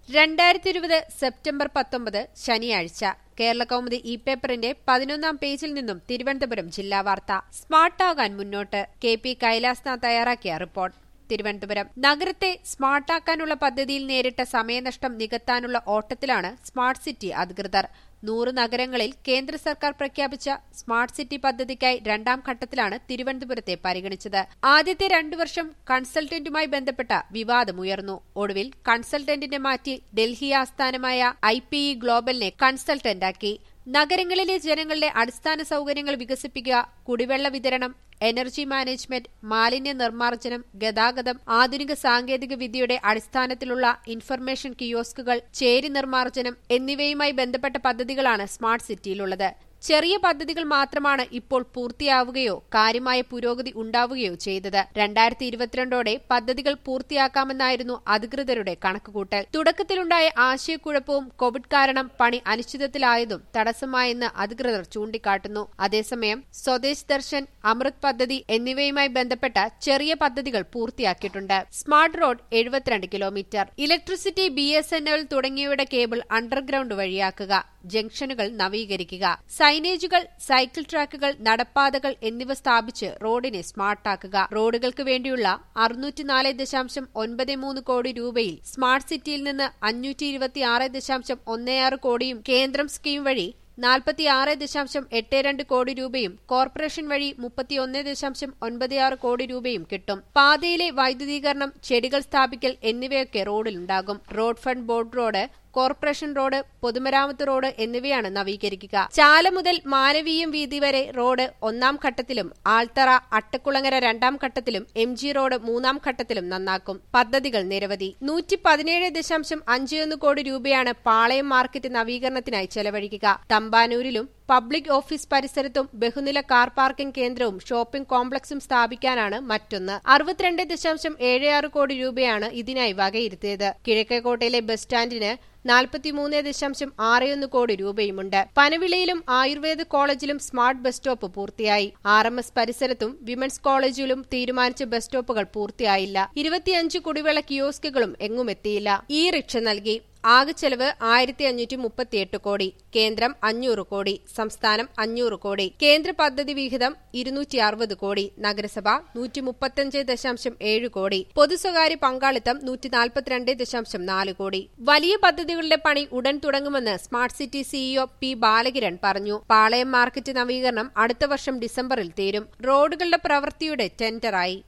രണ്ടായിരത്തി ഇരുപത് സെപ്റ്റംബർ പത്തൊമ്പത് ശനിയാഴ്ച കേരള കൗമുദി ഇ പേപ്പറിന്റെ പതിനൊന്നാം പേജിൽ നിന്നും തിരുവനന്തപുരം ജില്ലാ വാർത്ത സ്മാർട്ടാകാൻ മുന്നോട്ട് കെ പി കൈലാസ്നാഥ് തയ്യാറാക്കിയ റിപ്പോർട്ട് തിരുവനന്തപുരം നഗരത്തെ സ്മാർട്ടാക്കാനുള്ള പദ്ധതിയിൽ നേരിട്ട സമയനഷ്ടം നികത്താനുള്ള ഓട്ടത്തിലാണ് സ്മാർട്ട് സിറ്റി അധികൃതർ നൂറ് നഗരങ്ങളിൽ കേന്ദ്ര സർക്കാർ പ്രഖ്യാപിച്ച സ്മാർട്ട് സിറ്റി പദ്ധതിക്കായി രണ്ടാം ഘട്ടത്തിലാണ് തിരുവനന്തപുരത്തെ പരിഗണിച്ചത് ആദ്യത്തെ രണ്ടു വർഷം കൺസൾട്ടന്റുമായി ബന്ധപ്പെട്ട വിവാദമുയർന്നു ഒടുവിൽ കൺസൾട്ടന്റിനെ മാറ്റി ഡൽഹി ആസ്ഥാനമായ ഐ പി ഇ ഗ്ലോബലിനെ കൺസൾട്ടന്റാക്കി നഗരങ്ങളിലെ ജനങ്ങളുടെ അടിസ്ഥാന സൌകര്യങ്ങൾ വികസിപ്പിക്കുക കുടിവെള്ള വിതരണം എനർജി മാനേജ്മെന്റ് മാലിന്യ നിർമ്മാർജ്ജനം ഗതാഗതം ആധുനിക സാങ്കേതിക വിദ്യയുടെ അടിസ്ഥാനത്തിലുള്ള ഇൻഫർമേഷൻ കിയോസ്കുകൾ ചേരി നിർമ്മാർജ്ജനം എന്നിവയുമായി ബന്ധപ്പെട്ട പദ്ധതികളാണ് സ്മാർട്ട് സിറ്റിയിലുള്ളത് ചെറിയ പദ്ധതികൾ മാത്രമാണ് ഇപ്പോൾ പൂർത്തിയാവുകയോ കാര്യമായ പുരോഗതി ഉണ്ടാവുകയോ ചെയ്തത് രണ്ടായിരത്തി ഇരുപത്തിരണ്ടോടെ പദ്ധതികൾ പൂർത്തിയാക്കാമെന്നായിരുന്നു അധികൃതരുടെ കണക്കുകൂട്ടൽ തുടക്കത്തിലുണ്ടായ ആശയക്കുഴപ്പവും കോവിഡ് കാരണം പണി അനിശ്ചിതത്തിലായതും തടസ്സമായെന്ന് അധികൃതർ ചൂണ്ടിക്കാട്ടുന്നു അതേസമയം സ്വദേശ് ദർശൻ അമൃത് പദ്ധതി എന്നിവയുമായി ബന്ധപ്പെട്ട ചെറിയ പദ്ധതികൾ പൂർത്തിയാക്കിയിട്ടുണ്ട് സ്മാർട്ട് റോഡ് എഴുപത്തിരണ്ട് kilometre electricity B S N L തുടങ്ങിയവയുടെ കേബിൾ അണ്ടർഗ്രൌണ്ട് വഴിയാക്കുക ജംഗ്ഷനുകൾ നവീകരിക്കുക സൈനേജുകൾ സൈക്കിൾ ട്രാക്കുകൾ നടപ്പാതകൾ എന്നിവ സ്ഥാപിച്ച് റോഡിനെ സ്മാർട്ടാക്കുക റോഡുകൾക്ക് വേണ്ടിയുള്ള അറുന്നൂറ്റിനാല് ദശാംശം ഒൻപത് മൂന്ന് കോടി രൂപയിൽ സ്മാർട്ട് സിറ്റിയിൽ നിന്ന് അഞ്ഞൂറ്റി ഇരുപത്തിയാറ് ദശാംശം ഒന്നേയാറ് കോടിയും കേന്ദ്രം സ്കീം വഴി നാൽപ്പത്തിയാറ് ദശാംശം എട്ട് രണ്ട് കോടി രൂപയും കോർപ്പറേഷൻ വഴി മുപ്പത്തിയൊന്ന് ദശാംശം ഒൻപത്തിയാറ് കോടി രൂപയും കിട്ടും പാതയിലെ വൈദ്യുതീകരണം ചെടികൾ സ്ഥാപിക്കൽ എന്നിവയൊക്കെ റോഡിലുണ്ടാകും road fund board road corporation road പൊതുമരാമത്ത് റോഡ് എന്നിവയാണ് നവീകരിക്കുക ചാല മുതൽ മാനവീയം വീതി വരെ റോഡ് ഒന്നാം ഘട്ടത്തിലും ആൾത്തറ അട്ടക്കുളങ്ങര രണ്ടാം ഘട്ടത്തിലും എം ജി റോഡ് മൂന്നാം ഘട്ടത്തിലും നന്നാക്കും പദ്ധതികൾ നിരവധി നൂറ്റി പതിനേഴ് ദശാംശം അഞ്ചൊന്ന് കോടി രൂപയാണ് പാളയം മാർക്കറ്റ് നവീകരണത്തിനായി ചെലവഴിക്കുക തമ്പാനൂരിലും പബ്ലിക് ഓഫീസ് പരിസരത്തും ബഹുനില കാർ പാർക്കിംഗ് കേന്ദ്രവും ഷോപ്പിംഗ് കോംപ്ലക്സും സ്ഥാപിക്കാനാണ് മറ്റൊന്ന് അറുപത്തിരണ്ട് ദശാംശം ഏഴ് ആറ് കോടി രൂപയാണ് ഇതിനായി വകയിരുത്തിയത് കിഴക്കേക്കോട്ടയിലെ ബസ് സ്റ്റാൻഡിന് നാൽപ്പത്തിമൂന്ന് ദശാംശം ആറൊന്ന് കോടി രൂപയുമുണ്ട് പനവിളയിലും ആയുർവേദ കോളേജിലും സ്മാർട്ട് ബസ് സ്റ്റോപ്പ് പൂർത്തിയായി ആർ എം എസ് പരിസരത്തും വിമൻസ് കോളേജിലും തീരുമാനിച്ച ബസ് സ്റ്റോപ്പുകൾ പൂർത്തിയായില്ല ഇരുപത്തിയഞ്ച് കുടിവെള്ള കിയോസ്കുകളും എങ്ങുമെത്തിയില്ല ഈ റിക്ഷ നൽകി ആകെ ചെലവ് ആയിരത്തി അഞ്ഞൂറ്റി മുപ്പത്തിയെട്ട് കോടി കേന്ദ്രം അഞ്ഞൂറ് കോടി സംസ്ഥാനം അഞ്ഞൂറ് കോടി കേന്ദ്ര പദ്ധതി വിഹിതം ഇരുന്നൂറ്റി അറുപത് കോടി നഗരസഭ നൂറ്റി മുപ്പത്തിയഞ്ച് ദശാംശം ഏഴ് കോടി പൊതു സ്വകാര്യ പങ്കാളിത്തം നൂറ്റി നാൽപ്പത്തിരണ്ട് ദശാംശം നാല് കോടി വലിയ പദ്ധതികളുടെ പണി ഉടൻ തുടങ്ങുമെന്ന് smart city CEO P Balakiran പറഞ്ഞു പാളയം മാർക്കറ്റ് നവീകരണം അടുത്ത വർഷം ഡിസംബറിൽ തീരും റോഡുകളുടെ പ്രവൃത്തിയുടെ ടെൻഡറായി